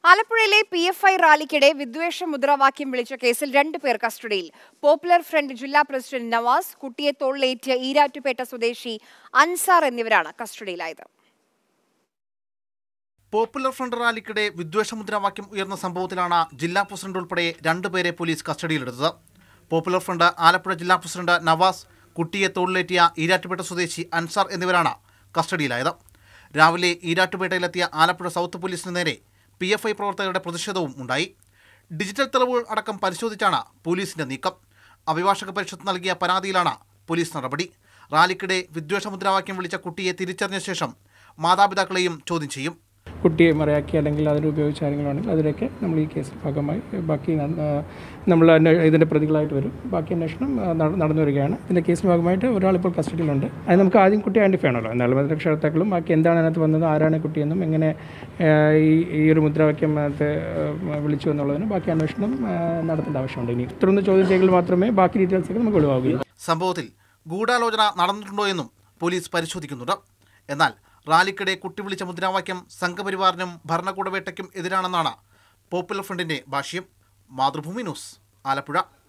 ആലപ്പുഴയിലെ P F I റാലിക്കിടെ വിദ്വേഷ മുദ്രാവാക്യം വിളിച്ച കേസിൽ രണ്ടു പേർ കസ്റ്റഡിയിൽ പോപ്പുലർ ഫ്രണ്ട് ജില്ലാ പ്രസിഡന്റ് നവാസ് കുട്ടിയെ തോളിലേറ്റ് ഈരാറ്റുപേട്ട സ്വദേശി അൻസാർ എന്നിവരാണ് കസ്റ്റഡിയിലായത് പോപ്പുലർ ഫ്രണ്ട് റാലിക്കിടെ വിദ്വേഷ മുദ്രാവാക്യം ഉയർന്ന സംഭവത്തിലാണ് ജില്ലാ പ്രസിഡന്റ് ഉൾപ്പെടെ രണ്ടുപേരെ പോലീസ് കസ്റ്റഡിയിലെടുത്തത് പോപ്പുലർ ഫ്രണ്ട് ആലപ്പുഴ ജില്ലാ പ്രസിഡന്റ് നവാസ് കുട്ടിയെ തോളിലേറ്റിയ ഈരാറ്റുപേട്ട സ്വദേശി അൻസാർ എന്നിവരാണ് കസ്റ്റഡിയിലായത് രാവിലെ ഈരാറ്റുപേട്ടയിലെത്തിയ ആലപ്പുഴ സൗത്ത് പോലീസിന് നേരെ പി എഫ് ഐ പ്രവർത്തകരുടെ പ്രതിഷേധവും ഉണ്ടായി ഡിജിറ്റൽ തെളിവുകൾ അടക്കം പരിശോധിച്ചാണ് പോലീസിന്റെ നീക്കം അഭിഭാഷക പരിഷത്ത് നൽകിയ പരാതിയിലാണ് പോലീസ് നടപടി റാലിക്കിടെ വിദ്വേഷ മുദ്രാവാക്യം വിളിച്ച കുട്ടിയെ തിരിച്ചറിഞ്ഞ ശേഷം മാതാപിതാക്കളെയും ചോദ്യം ചെയ്യും കുട്ടിയെ മറയാക്കി അല്ലെങ്കിൽ അതിന് ഉപയോഗിച്ച കാര്യങ്ങളാണെങ്കിൽ അതിലൊക്കെ നമ്മൾ ഈ കേസിൽ ഭാഗമായി ബാക്കി ന- ആ, നമ്മൾ അന്വേ- ഇതിൻ്റെ പ്രതികളായിട്ട് വരും ബാക്കി അന്വേഷണം ആ, നട- നടന്നു വരികയാണ് ഇതിൻ്റെ കേസിന് ഭാഗമായിട്ട് ഒരാളിപ്പോൾ കസ്റ്റഡിയിലുണ്ട് അത് നമുക്ക് ആദ്യം കുട്ടി ഐഡൻറ്റിഫൈ ആണല്ലോ എന്നാലും രക്ഷകർത്താക്കളും ബാക്കി എന്താണ് അതിനകത്ത് വന്നത് ആരാണ് കുട്ടിയെന്നും എങ്ങനെ ആ, ഈ ഈ ഒരു മുദ്രാവാക്യം അതിനകത്ത് ആ, വിളിച്ചു എന്നുള്ളതിന് ബാക്കി അന്വേഷണം ആ, നടത്തേണ്ട ആവശ്യമുണ്ട് ഇനി ഇത്രയൊന്ന് ചോദ്യം ചെയ്യൽ മാത്രമേ ബാക്കി ഡീറ്റെയിൽസൊക്കെ നമുക്ക് ഒഴിവാകുകയുള്ളൂ സംഭവത്തിൽ ഗൂഢാലോചന നടന്നിട്ടുണ്ടോ എന്നും പോലീസ് പരിശോധിക്കുന്നുണ്ട് എന്നാൽ റാലിക്കിടെ കുട്ടി വിളിച്ച മുദ്രാവാക്യം സംഘപരിവാറിനും ഭരണകൂടവേട്ടയ്ക്കും എതിരാണെന്നാണ് പോപ്പുലർ ഫ്രണ്ടിന്റെ ഭാഷ്യം മാതൃഭൂമി ന്യൂസ് ആലപ്പുഴ